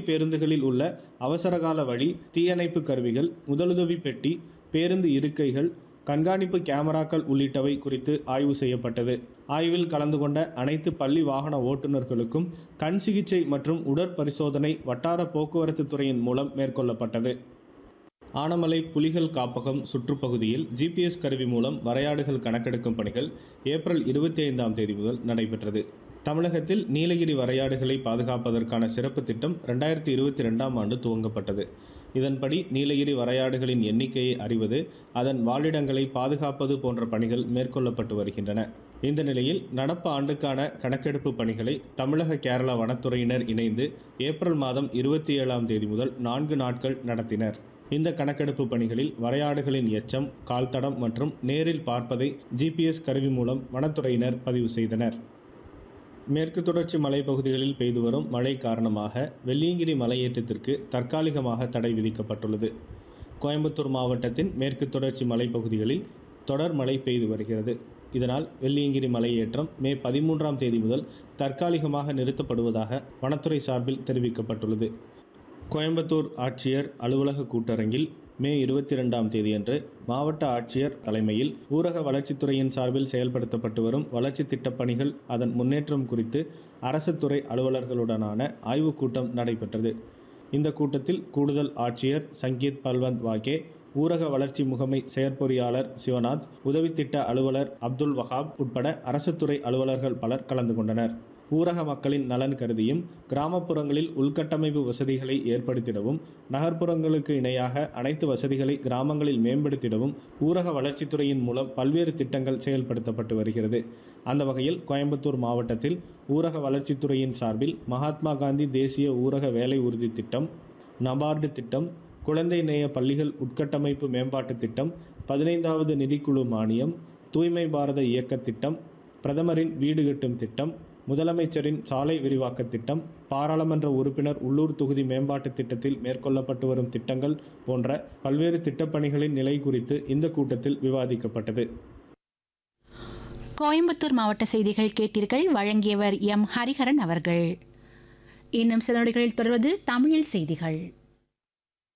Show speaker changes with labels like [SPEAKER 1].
[SPEAKER 1] பேருந்துகளில் உள்ள அவசரகால வழி தீயணைப்பு கருவிகள் முதலுதவி பெட்டி பேருந்து இருக்கைகள் கண்காணிப்பு கேமராக்கள் உள்ளிட்டவை குறித்து ஆய்வு செய்யப்பட்டது ஆய்வில் கலந்து கொண்ட அனைத்து பள்ளி வாகன ஓட்டுநர்களுக்கும் கண் சிகிச்சை மற்றும் உடற்பரிசோதனை வட்டார போக்குவரத்து துறையின் மூலம் மேற்கொள்ளப்பட்டது ஆனமலை புலிகள் காப்பகம் சுற்றுப்பகுதியில் ஜிபிஎஸ் கருவி மூலம் வரையாடுகள் கணக்கெடுக்கும் பணிகள் ஏப்ரல் இருபத்தி ஐந்தாம் தேதி முதல் நடைபெற்றது தமிழகத்தில் நீலகிரி வரையாடுகளை பாதுகாப்பதற்கான சிறப்பு திட்டம் ரெண்டாயிரத்தி இருபத்தி ரெண்டாம் ஆண்டு துவங்கப்பட்டது இதன்படி நீலகிரி வரையாடுகளின் எண்ணிக்கையை அறிவது அதன் வாழிடங்களை பாதுகாப்பது போன்ற பணிகள் மேற்கொள்ளப்பட்டு வருகின்றன இந்த நிலையில் நடப்பு ஆண்டுக்கான கணக்கெடுப்பு பணிகளை தமிழக கேரளா வனத்துறையினர் இணைந்து ஏப்ரல் மாதம் இருபத்தி ஏழாம் தேதி முதல் நான்கு நாட்கள் நடத்தினர் இந்த கணக்கெடுப்பு பணிகளில் வரையாடுகளின் எச்சம் கால்தடம் மற்றும் நேரில் பார்ப்பதை ஜிபிஎஸ் கருவி மூலம் வனத்துறையினர் பதிவு செய்தனர் மேற்கு தொடர்ச்சி மலைப்பகுதிகளில் பெய்து வரும் மழை காரணமாக வெள்ளியங்கிரி மலையேற்றத்திற்கு தற்காலிகமாக தடை விதிக்கப்பட்டுள்ளது கோயம்புத்தூர் மாவட்டத்தின் மேற்கு தொடர்ச்சி மலைப்பகுதிகளில் தொடர் மழை பெய்து வருகிறது இதனால் வெள்ளியங்கிரி மலையேற்றம் மே பதிமூன்றாம் தேதி முதல் தற்காலிகமாக நிறுத்தப்படுவதாக வனத்துறை சார்பில் தெரிவிக்கப்பட்டுள்ளது கோயம்புத்தூர் ஆட்சியர் அலுவலக கூட்டரங்கில் மே இருபத்தி ரெண்டாம் தேதியன்று மாவட்ட ஆட்சியர் தலைமையில் ஊரக வளர்ச்சித்துறையின் சார்பில் செயல்படுத்தப்பட்டு வரும் வளர்ச்சி திட்டப் பணிகள் அதன் முன்னேற்றம் குறித்து அரசு துறை அலுவலர்களுடனான ஆய்வுக் கூட்டம் நடைபெற்றது இந்த கூட்டத்தில் கூடுதல் ஆட்சியர் சங்கீத் பல்வந்த் வாகே ஊரக வளர்ச்சி முகமை செயற்பொறியாளர் சிவநாத் உதவி திட்ட அலுவலர் அப்துல் வஹாப் உட்பட அரசு துறை அலுவலர்கள் பலர் கலந்து கொண்டனர் ஊரக மக்களின் நலன் கருதியும் கிராமப்புறங்களில் உள்கட்டமைப்பு வசதிகளை ஏற்படுத்திடவும் நகர்ப்புறங்களுக்கு இணையாக அனைத்து வசதிகளை கிராமங்களில் மேம்படுத்திடவும் ஊரக வளர்ச்சித்துறையின் மூலம் பல்வேறு திட்டங்கள் செயல்படுத்தப்பட்டு வருகிறது அந்த வகையில் கோயம்புத்தூர் மாவட்டத்தில் ஊரக வளர்ச்சித்துறையின் சார்பில் மகாத்மா காந்தி தேசிய ஊரக வேலை உறுதி திட்டம் நபார்டு திட்டம் குழந்தை நேய பள்ளிகள் உட்கட்டமைப்பு மேம்பாட்டு திட்டம் பதினைந்தாவது நிதிக்குழு மானியம் தூய்மை பாரத இயக்க திட்டம் பிரதமரின் வீடு கட்டும் திட்டம் முதலமைச்சரின் சாலை விரிவாக்க திட்டம் பாராளுமன்ற உறுப்பினர் உள்ளூர் தொகுதி மேம்பாட்டு திட்டத்தில் மேற்கொள்ளப்பட்டு வரும் திட்டங்கள் போன்ற பல்வேறு திட்டப்பணிகளின் நிலை குறித்து இந்த கூட்டத்தில் விவாதிக்கப்பட்டது
[SPEAKER 2] கோயம்புத்தூர் மாவட்ட செய்திகள் கேட்டீர்கள் வழங்கியவர் எம் ஹரிஹரன் அவர்கள் இன்னும் சில நொடிகளில் தொடர்வது தமிழில் செய்திகள்